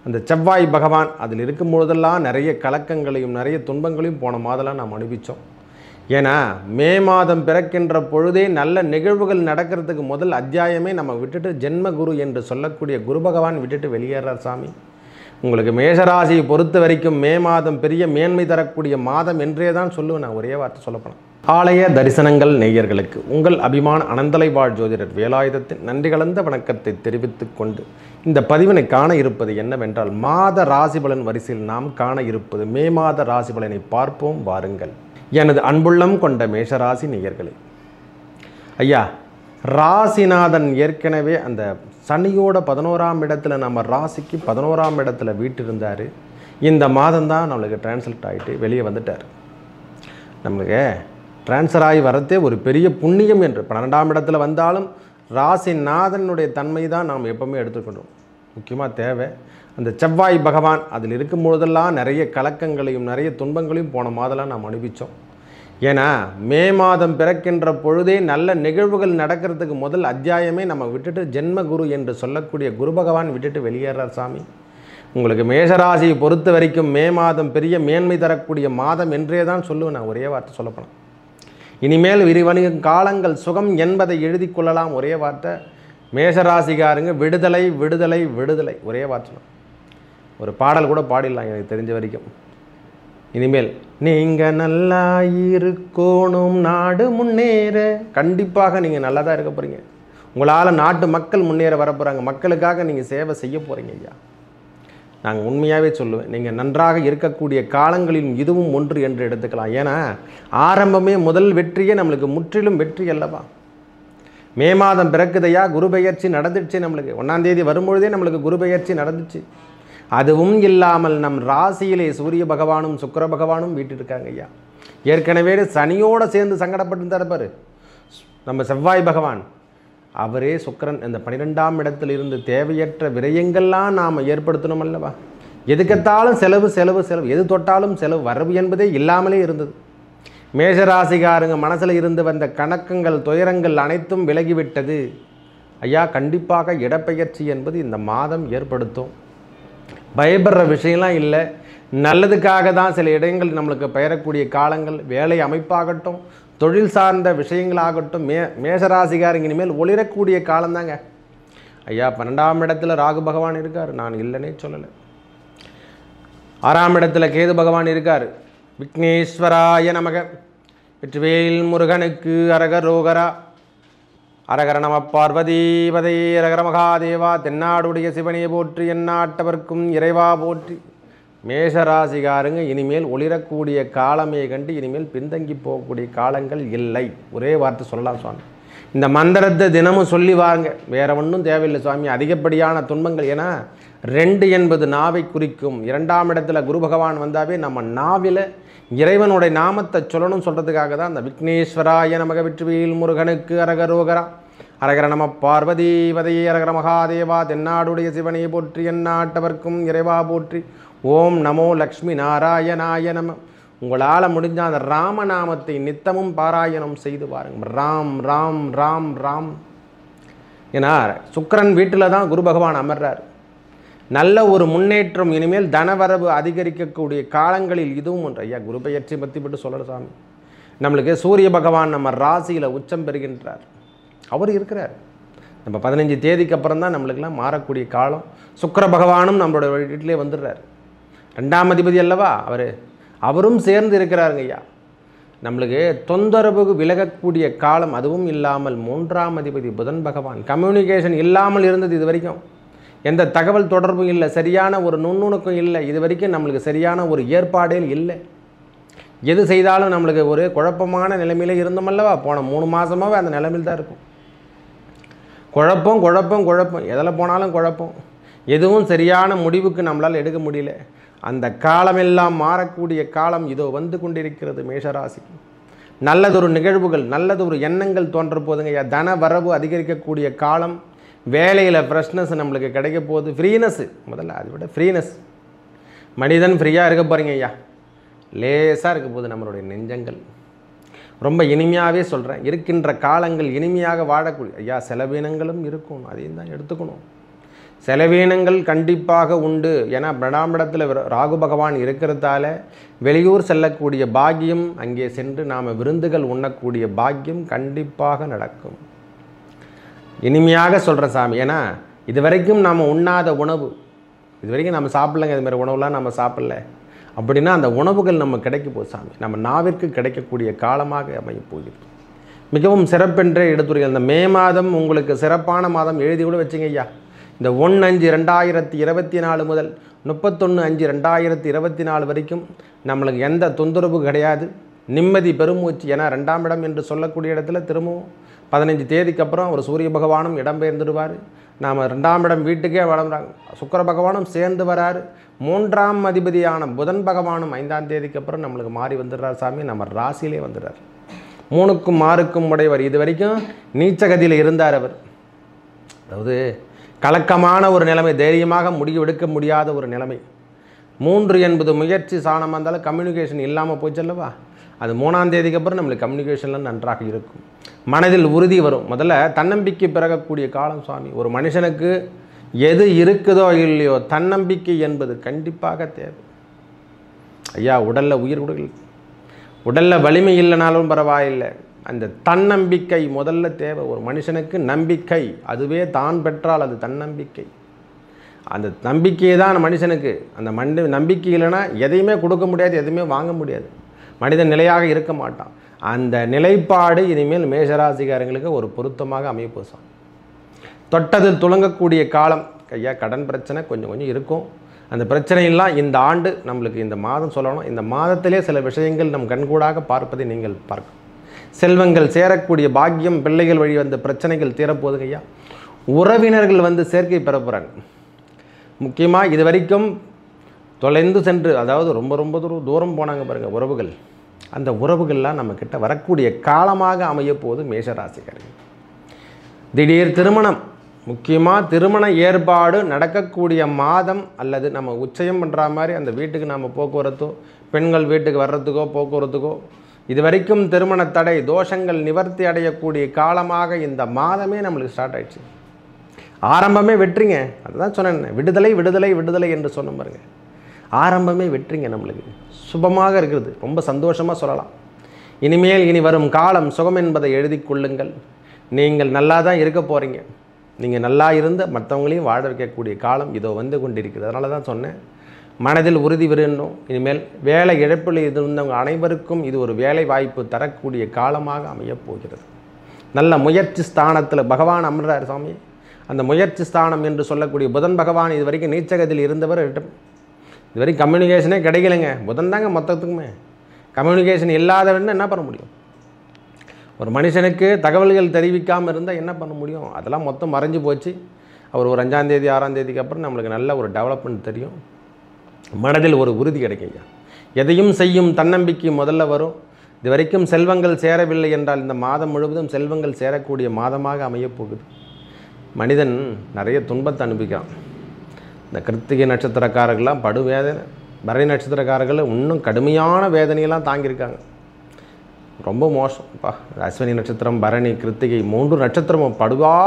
அந்த செவ்வாய் பகவான் அதில் இருக்கும் பொழுதெல்லாம் நிறைய கலக்கங்களையும் நிறைய துன்பங்களையும் போன மாதெல்லாம் நாம் அனுபவித்தோம் ஏன்னா மே மாதம் பிறக்கின்ற பொழுதே நல்ல நிகழ்வுகள் நடக்கிறதுக்கு முதல் அத்தியாயமே நம்ம விட்டுட்டு ஜென்ம குரு என்று சொல்லக்கூடிய குரு பகவான் விட்டுட்டு வெளியேறார் சாமி உங்களுக்கு மேஷராசியை பொறுத்த வரைக்கும் மே மாதம் பெரிய மேன்மை தரக்கூடிய மாதம் என்றே தான் சொல்லுவேன் நான் ஒரே வார்த்தை சொல்லப்போனேன் ஆலய தரிசனங்கள் நேயர்களுக்கு உங்கள் அபிமான அனந்தலை வாழ் ஜோதிடர் வேலாயுதத்தின் நன்றி கலந்த வணக்கத்தை தெரிவித்துக் கொண்டு இந்த பதிவினை காண இருப்பது என்னவென்றால் மாத ராசி பலன் வரிசையில் நாம் காண இருப்பது மே மாத ராசி பலனை பார்ப்போம் வாருங்கள் எனது அன்புள்ளம் கொண்ட மேஷராசி நேயர்களே ஐயா ராசிநாதன் ஏற்கனவே அந்த சனியோட பதினோராம் இடத்துல நம்ம ராசிக்கு பதினோராம் இடத்துல வீட்டிருந்தார் இந்த மாதம் தான் நம்மளுக்கு டிரான்ஸ்லேட் ஆகிட்டு வெளியே வந்துட்டார் நம்மளுக்கு டிரான்ஸ்ஃபர் ஆகி வரதே ஒரு பெரிய புண்ணியம் என்று பன்னெண்டாம் இடத்துல வந்தாலும் ராசிநாதனுடைய தன்மை தான் நாம் எப்பவுமே எடுத்துக்கணும் முக்கியமாக தேவை அந்த செவ்வாய் பகவான் அதில் இருக்கும் பொழுதெல்லாம் நிறைய கலக்கங்களையும் நிறைய துன்பங்களையும் போன மாதெல்லாம் நாம் அனுபவித்தோம் ஏன்னா மே மாதம் பிறக்கின்ற பொழுதே நல்ல நிகழ்வுகள் நடக்கிறதுக்கு முதல் அத்தியாயமே நம்ம விட்டுட்டு ஜென்ம குரு என்று சொல்லக்கூடிய குரு பகவான் விட்டுட்டு வெளியேறார் சாமி உங்களுக்கு மேஷராசியை பொறுத்த வரைக்கும் மே மாதம் பெரிய மேன்மை தரக்கூடிய மாதம் என்றே தான் சொல்லுவேன் நான் ஒரே வார்த்தை சொல்லப்போனேன் இனிமேல் விரிவணிகும் காலங்கள் சுகம் என்பதை எழுதி கொள்ளலாம் ஒரே வார்த்தை மேஷராசிக்காரங்க விடுதலை விடுதலை விடுதலை ஒரே வார்த்தை சொல்லலாம். ஒரு பாடல் கூட பாடிடலாம் எனக்கு தெரிஞ்ச வரைக்கும் இனிமேல் நீங்கள் நல்லா இருக்கணும் நாடு முன்னேற கண்டிப்பாக நீங்கள் நல்லா தான் இருக்க போகிறீங்க உங்களால் நாட்டு மக்கள் முன்னேற வர போகிறாங்க மக்களுக்காக நீங்கள் சேவை செய்ய போகிறீங்க ஐயா நாங்கள் உண்மையாகவே சொல்லுவேன் நீங்கள் நன்றாக இருக்கக்கூடிய காலங்களில் இதுவும் ஒன்று என்று எடுத்துக்கலாம் ஏன்னா ஆரம்பமே முதல் வெற்றியே நம்மளுக்கு முற்றிலும் வெற்றி அல்லவா மே மாதம் பிறக்குதையா குரு பெயர்ச்சி நடந்துடுச்சு நம்மளுக்கு ஒன்றாந்தேதி வரும்பொழுதே நம்மளுக்கு குரு பெயர்ச்சி நடந்துச்சு அதுவும் இல்லாமல் நம் ராசியிலே சூரிய பகவானும் சுக்கிர பகவானும் வீட்டிருக்காங்க ஐயா ஏற்கனவே சனியோடு சேர்ந்து சங்கடப்பட்டு பாரு நம்ம செவ்வாய் பகவான் அவரே சுக்கிரன் இந்த பன்னிரெண்டாம் இடத்தில் இருந்து தேவையற்ற விரயங்கள்லாம் நாம் ஏற்படுத்தணும் அல்லவா எதுக்கத்தாலும் செலவு செலவு செலவு எது தொட்டாலும் செலவு வரவு என்பதே இல்லாமலே இருந்தது மேஷராசிகாரங்க மனசில் இருந்து வந்த கணக்கங்கள் துயரங்கள் அனைத்தும் விலகிவிட்டது ஐயா கண்டிப்பாக இடப்பெயர்ச்சி என்பது இந்த மாதம் ஏற்படுத்தும் பயப்படுற விஷயம்லாம் இல்லை நல்லதுக்காக தான் சில இடங்கள் நம்மளுக்கு பெயரக்கூடிய காலங்கள் வேலை அமைப்பாகட்டும் தொழில் சார்ந்த விஷயங்களாகட்டும் மே மேஷராசிகாரங்க இனிமேல் ஒளிரக்கூடிய காலம்தாங்க ஐயா பன்னெண்டாம் இடத்துல ராகு பகவான் இருக்கார் நான் இல்லைன்னே சொல்லலை ஆறாம் இடத்துல கேது பகவான் இருக்கார் விக்னேஸ்வராய நமக வெற்றிவேல் முருகனுக்கு அரகரோகரா அரகர நம பார்வதீபதை அரகர மகாதேவா தென்னாடுடைய சிவனையை போற்றி எந்நாட்டவர்க்கும் இறைவா போற்றி மேஷராசிகாரங்க இனிமேல் ஒளிரக்கூடிய காலமே கண்டு இனிமேல் பின்தங்கி போகக்கூடிய காலங்கள் இல்லை ஒரே வார்த்தை சொல்லலாம் சுவாமி இந்த மந்திரத்தை தினமும் சொல்லி வாருங்க வேற ஒன்றும் தேவையில்லை சுவாமி அதிகப்படியான துன்பங்கள் ஏன்னா ரெண்டு என்பது நாவை குறிக்கும் இரண்டாம் இடத்துல குரு பகவான் வந்தாவே நம்ம நாவில இறைவனுடைய நாமத்தை சொல்லணும் சொல்கிறதுக்காக தான் அந்த விக்னேஸ்வராய நமக வெற்றிவேல் முருகனுக்கு அரகரோகரா அரகர நம பார்வதி வதையே அரகர மகாதேவா தென்னாடுடைய சிவனையை போற்றி எந்நாட்டவர்க்கும் இறைவா போற்றி ஓம் நமோ லக்ஷ்மி நாராயணாய நம உங்களால் முடிஞ்ச அந்த ராமநாமத்தை நித்தமும் பாராயணம் செய்து பாருங்க ராம் ராம் ராம் ராம் ஏன்னா சுக்கிரன் வீட்டில் தான் குரு பகவான் அமர்றார் நல்ல ஒரு முன்னேற்றம் இனிமேல் தனவரவு அதிகரிக்கக்கூடிய காலங்களில் இதுவும் ஒன்று ஐயா குரு பெயர்ச்சி பற்றி மட்டும் சொல்லல சாமி நம்மளுக்கு சூரிய பகவான் நம்ம ராசியில் உச்சம் பெறுகின்றார் அவர் இருக்கிறார் நம்ம பதினஞ்சு தேதிக்கு அப்புறம் தான் நம்மளுக்கெல்லாம் மாறக்கூடிய காலம் சுக்கிர பகவானும் நம்மளோட வீட்டிலே வந்துடுறார் ரெண்டாம் அதிபதி அல்லவா அவர் அவரும் சேர்ந்து இருக்கிறாருங்க ஐயா நம்மளுக்கு தொந்தரவு விலகக்கூடிய காலம் அதுவும் இல்லாமல் மூன்றாம் அதிபதி புதன் பகவான் கம்யூனிகேஷன் இல்லாமல் இருந்தது இது வரைக்கும் எந்த தகவல் தொடர்பும் இல்லை சரியான ஒரு நுண்ணுணுக்கம் இல்லை இது வரைக்கும் நம்மளுக்கு சரியான ஒரு ஏற்பாடே இல்லை எது செய்தாலும் நம்மளுக்கு ஒரு குழப்பமான நிலைமையில இருந்தோம் அல்லவா போன மூணு மாதமாகவே அந்த நிலைமையில் தான் இருக்கும் குழப்பம் குழப்பம் குழப்பம் எதில் போனாலும் குழப்பம் எதுவும் சரியான முடிவுக்கு நம்மளால் எடுக்க முடியல அந்த காலமெல்லாம் மாறக்கூடிய காலம் இதோ வந்து கொண்டிருக்கிறது மேஷராசி நல்லதொரு நிகழ்வுகள் நல்லதொரு எண்ணங்கள் தோன்ற போதுங்க தன வரவு அதிகரிக்கக்கூடிய காலம் வேலையில் ஃப்ரெஷ்னஸ் நம்மளுக்கு கிடைக்க போகுது ஃப்ரீனஸ்ஸு முதல்ல அதை விட ஃப்ரீனஸ் மனிதன் ஃப்ரீயாக இருக்க போகிறீங்க ஐயா லேசாக இருக்க போகுது நம்மளுடைய நெஞ்சங்கள் ரொம்ப இனிமையாகவே சொல்கிறேன் இருக்கின்ற காலங்கள் இனிமையாக வாழக்கூடிய ஐயா செலவினங்களும் இருக்கும் அதையும் தான் எடுத்துக்கணும் செலவீனங்கள் கண்டிப்பாக உண்டு ஏன்னா பிரணாமிடத்தில் ராகு பகவான் இருக்கிறதால வெளியூர் செல்லக்கூடிய பாக்கியம் அங்கே சென்று நாம் விருந்துகள் உண்ணக்கூடிய பாக்கியம் கண்டிப்பாக நடக்கும் இனிமையாக சொல்கிறேன் சாமி ஏன்னா இது வரைக்கும் நாம் உண்ணாத உணவு இது வரைக்கும் நம்ம சாப்பிடலங்க இது மாதிரி உணவுலாம் நம்ம சாப்பிடல அப்படின்னா அந்த உணவுகள் நம்ம கிடைக்க போகுது சாமி நம்ம நாவிற்கு கிடைக்கக்கூடிய காலமாக அமையப் போகிறது மிகவும் சிறப்பென்றே எடுத்துரைகள் இந்த மே மாதம் உங்களுக்கு சிறப்பான மாதம் எழுதி கூட வச்சுங்க ஐயா இந்த ஒன்று அஞ்சு ரெண்டாயிரத்தி இருபத்தி நாலு முதல் முப்பத்தொன்று அஞ்சு ரெண்டாயிரத்தி இருபத்தி நாலு வரைக்கும் நம்மளுக்கு எந்த தொந்தரவு கிடையாது நிம்மதி பெருமூச்சு ஏன்னா ரெண்டாம் இடம் என்று சொல்லக்கூடிய இடத்துல திரும்பவும் பதினஞ்சு தேதிக்கு அப்புறம் ஒரு சூரிய பகவானும் இடம்பெயர்ந்துடுவார் நாம் ரெண்டாம் இடம் வீட்டுக்கே வளர்றாங்க சுக்கிர பகவானும் சேர்ந்து வராரு மூன்றாம் அதிபதியான புதன் பகவானும் ஐந்தாம் தேதிக்கு அப்புறம் நம்மளுக்கு மாறி வந்துடுறார் சாமி நம்ம ராசியிலே வந்துடுறார் மூணுக்கும் ஆறுக்கும் உடையவர் இது வரைக்கும் நீச்சகதியில் இருந்தார் அவர் அதாவது கலக்கமான ஒரு நிலைமை தைரியமாக முடிவு எடுக்க முடியாத ஒரு நிலைமை மூன்று என்பது முயற்சி சாணமாக இருந்தாலும் கம்யூனிகேஷன் இல்லாமல் போச்சல்லவா அது மூணாம் தேதிக்கு அப்புறம் நம்மளுக்கு கம்யூனிகேஷன்லாம் நன்றாக இருக்கும் மனதில் உறுதி வரும் முதல்ல தன்னம்பிக்கை பிறகக்கூடிய காலம் சுவாமி ஒரு மனுஷனுக்கு எது இருக்குதோ இல்லையோ தன்னம்பிக்கை என்பது கண்டிப்பாக தேவை ஐயா உடலில் உயிர் உடல் உடலில் வலிமை இல்லைனாலும் பரவாயில்லை அந்த தன்னம்பிக்கை முதல்ல தேவை ஒரு மனுஷனுக்கு நம்பிக்கை அதுவே தான் பெற்றால் அது தன்னம்பிக்கை அந்த நம்பிக்கையை தான் மனுஷனுக்கு அந்த மண்டு நம்பிக்கை இல்லைன்னா எதையுமே கொடுக்க முடியாது எதுவுமே வாங்க முடியாது மனிதன் நிலையாக இருக்க மாட்டான் அந்த நிலைப்பாடு இனிமேல் மேஷராசிகாரங்களுக்கு ஒரு பொருத்தமாக அமையப்போசான் தொட்டதில் துளங்கக்கூடிய காலம் ஐயா கடன் பிரச்சனை கொஞ்சம் கொஞ்சம் இருக்கும் அந்த பிரச்சனையெல்லாம் இந்த ஆண்டு நம்மளுக்கு இந்த மாதம் சொல்லணும் இந்த மாதத்திலே சில விஷயங்கள் நம் கண்கூடாக பார்ப்பதை நீங்கள் பார்க்கும் செல்வங்கள் சேரக்கூடிய பாக்கியம் பிள்ளைகள் வழி வந்த பிரச்சனைகள் தீரப்போகுது ஐயா உறவினர்கள் வந்து சேர்க்கை பெற போகிறாங்க முக்கியமாக இது வரைக்கும் தொலைந்து சென்று அதாவது ரொம்ப ரொம்ப தூரம் தூரம் போனாங்க பாருங்கள் உறவுகள் அந்த உறவுகள்லாம் நம்ம கிட்ட வரக்கூடிய காலமாக அமைய போகுது மேஷராசிக்காரர்கள் திடீர் திருமணம் முக்கியமாக திருமண ஏற்பாடு நடக்கக்கூடிய மாதம் அல்லது நம்ம உச்சயம் பண்ணுற மாதிரி அந்த வீட்டுக்கு நம்ம போக்குவரத்தோ பெண்கள் வீட்டுக்கு வர்றதுக்கோ போக்குவரத்துக்கோ இது வரைக்கும் திருமண தடை தோஷங்கள் நிவர்த்தி அடையக்கூடிய காலமாக இந்த மாதமே நம்மளுக்கு ஸ்டார்ட் ஆயிடுச்சு ஆரம்பமே வெற்றிங்க அதுதான் சொன்னேன் விடுதலை விடுதலை விடுதலை என்று சொன்ன பாருங்க ஆரம்பமே வெற்றிங்க நம்மளுக்கு சுபமாக இருக்கிறது ரொம்ப சந்தோஷமாக சொல்லலாம் இனிமேல் இனி வரும் காலம் சுகம் என்பதை எழுதி கொள்ளுங்கள் நீங்கள் நல்லா தான் இருக்க போகிறீங்க நீங்கள் நல்லா இருந்து மற்றவங்களையும் வாழ வைக்கக்கூடிய காலம் இதோ வந்து கொண்டிருக்கிறது அதனால தான் சொன்னேன் மனதில் உறுதி விரும்பணும் இனிமேல் வேலை இழப்பில் இருந்தவங்க அனைவருக்கும் இது ஒரு வேலை வாய்ப்பு தரக்கூடிய காலமாக அமையப் போகிறது நல்ல முயற்சி ஸ்தானத்தில் பகவான் அமர்றார் சாமி அந்த முயற்சி ஸ்தானம் என்று சொல்லக்கூடிய புதன் பகவான் இது வரைக்கும் நீச்சகத்தில் இருந்தவர் இடம் இது வரைக்கும் கம்யூனிகேஷனே கிடைக்கலைங்க புதன் தாங்க மொத்தத்துக்குமே கம்யூனிகேஷன் இல்லாதவன்னு என்ன பண்ண முடியும் ஒரு மனுஷனுக்கு தகவல்கள் தெரிவிக்காமல் இருந்தால் என்ன பண்ண முடியும் அதெல்லாம் மொத்தம் மறைஞ்சு போச்சு அவர் ஒரு அஞ்சாம் தேதி ஆறாம் தேதிக்கு அப்புறம் நம்மளுக்கு நல்ல ஒரு டெவலப்மெண்ட் தெரியும் மனதில் ஒரு உறுதி கிடைக்குங்க எதையும் செய்யும் தன்னம்பிக்கை முதல்ல வரும் இது வரைக்கும் செல்வங்கள் சேரவில்லை என்றால் இந்த மாதம் முழுவதும் செல்வங்கள் சேரக்கூடிய மாதமாக அமையப் போகுது மனிதன் நிறைய துன்பத்தை அனுபவிக்கிறான் இந்த கிருத்திகை நட்சத்திரக்காரர்கள்லாம் படு வேதனை பரணி நட்சத்திரக்காரர்கள் இன்னும் கடுமையான வேதனையெல்லாம் தாங்கியிருக்காங்க ரொம்ப மோசம்ப்பா அஸ்வினி நட்சத்திரம் பரணி கிருத்திகை மூன்று நட்சத்திரமும் படுவா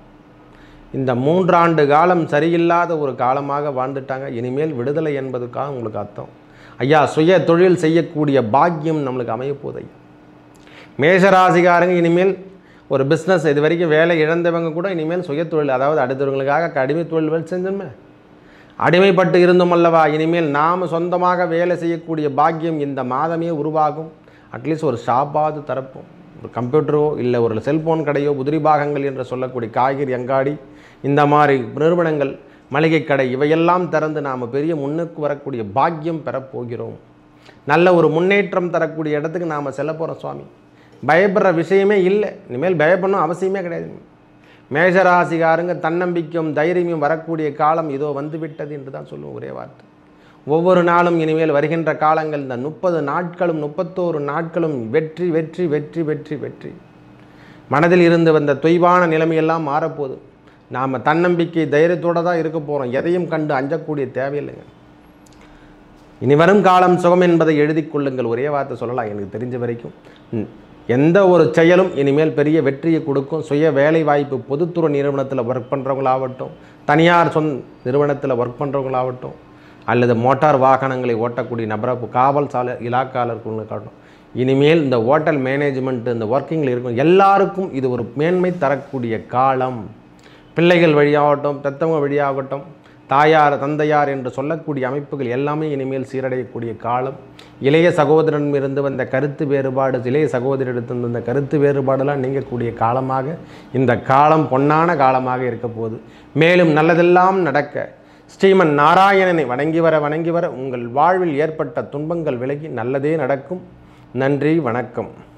இந்த மூன்றாண்டு காலம் சரியில்லாத ஒரு காலமாக வாழ்ந்துட்டாங்க இனிமேல் விடுதலை என்பதுக்காக உங்களுக்கு அர்த்தம் ஐயா சுய தொழில் செய்யக்கூடிய பாக்கியம் நம்மளுக்கு அமையப்போகுது ஐயா மேஷராசிகாரங்க இனிமேல் ஒரு பிஸ்னஸ் இது வரைக்கும் வேலை இழந்தவங்க கூட இனிமேல் சுய தொழில் அதாவது அடுத்தவங்களுக்காக அடிமை தொழில் வேலை செஞ்சோமே அடிமைப்பட்டு இருந்தோம் அல்லவா இனிமேல் நாம் சொந்தமாக வேலை செய்யக்கூடிய பாக்கியம் இந்த மாதமே உருவாகும் அட்லீஸ்ட் ஒரு ஷாப்பாவது தரப்போம் ஒரு கம்ப்யூட்டரோ இல்லை ஒரு செல்போன் கடையோ உதிரி பாகங்கள் என்று சொல்லக்கூடிய காய்கறி அங்காடி இந்த மாதிரி நிறுவனங்கள் மளிகை கடை இவையெல்லாம் திறந்து நாம் பெரிய முன்னுக்கு வரக்கூடிய பாக்கியம் பெறப்போகிறோம் நல்ல ஒரு முன்னேற்றம் தரக்கூடிய இடத்துக்கு நாம் செல்ல போகிறோம் சுவாமி பயப்படுற விஷயமே இல்லை இனிமேல் பயப்படணும் அவசியமே கிடையாது மேஷராசிகாரங்க தன்னம்பிக்கையும் தைரியமும் வரக்கூடிய காலம் இதோ வந்துவிட்டது என்று தான் சொல்லுவோம் ஒரே வார்த்தை ஒவ்வொரு நாளும் இனிமேல் வருகின்ற காலங்கள் இந்த முப்பது நாட்களும் முப்பத்தோரு நாட்களும் வெற்றி வெற்றி வெற்றி வெற்றி வெற்றி மனதில் இருந்து வந்த தொய்வான நிலைமையெல்லாம் மாறப்போகுது நாம் தன்னம்பிக்கை தைரியத்தோடு தான் இருக்க போகிறோம் எதையும் கண்டு அஞ்சக்கூடிய தேவையில்லைங்க இனி வரும் காலம் சுகம் என்பதை எழுதி கொள்ளுங்கள் ஒரே வார்த்தை சொல்லலாம் எனக்கு தெரிஞ்ச வரைக்கும் ம், எந்த ஒரு செயலும் இனிமேல் பெரிய வெற்றியை கொடுக்கும் சுய வேலை வாய்ப்பு பொதுத்துறை நிறுவனத்தில் ஒர்க் பண்ணுறவங்களாகட்டும் தனியார் சொந் நிறுவனத்தில் ஒர்க் பண்ணுறவங்களாகட்டும் அல்லது மோட்டார் வாகனங்களை ஓட்டக்கூடிய நபர காவல் சாலை இலாக்காளர்களுக்காகட்டும் இனிமேல் இந்த ஹோட்டல் மேனேஜ்மெண்ட் இந்த ஒர்க்கிங்கில் இருக்கும் எல்லாருக்கும் இது ஒரு மேன்மை தரக்கூடிய காலம் பிள்ளைகள் வழியாகட்டும் பெத்தவங்க வழியாகட்டும் தாயார் தந்தையார் என்று சொல்லக்கூடிய அமைப்புகள் எல்லாமே இனிமேல் சீரடையக்கூடிய காலம் இளைய சகோதரன் இருந்து வந்த கருத்து வேறுபாடு இளைய சகோதரிடத்து வந்த கருத்து வேறுபாடெல்லாம் நீங்கக்கூடிய காலமாக இந்த காலம் பொன்னான காலமாக இருக்க போகுது மேலும் நல்லதெல்லாம் நடக்க ஸ்ரீமன் நாராயணனை வணங்கி வர வணங்கி வர உங்கள் வாழ்வில் ஏற்பட்ட துன்பங்கள் விலகி நல்லதே நடக்கும் நன்றி வணக்கம்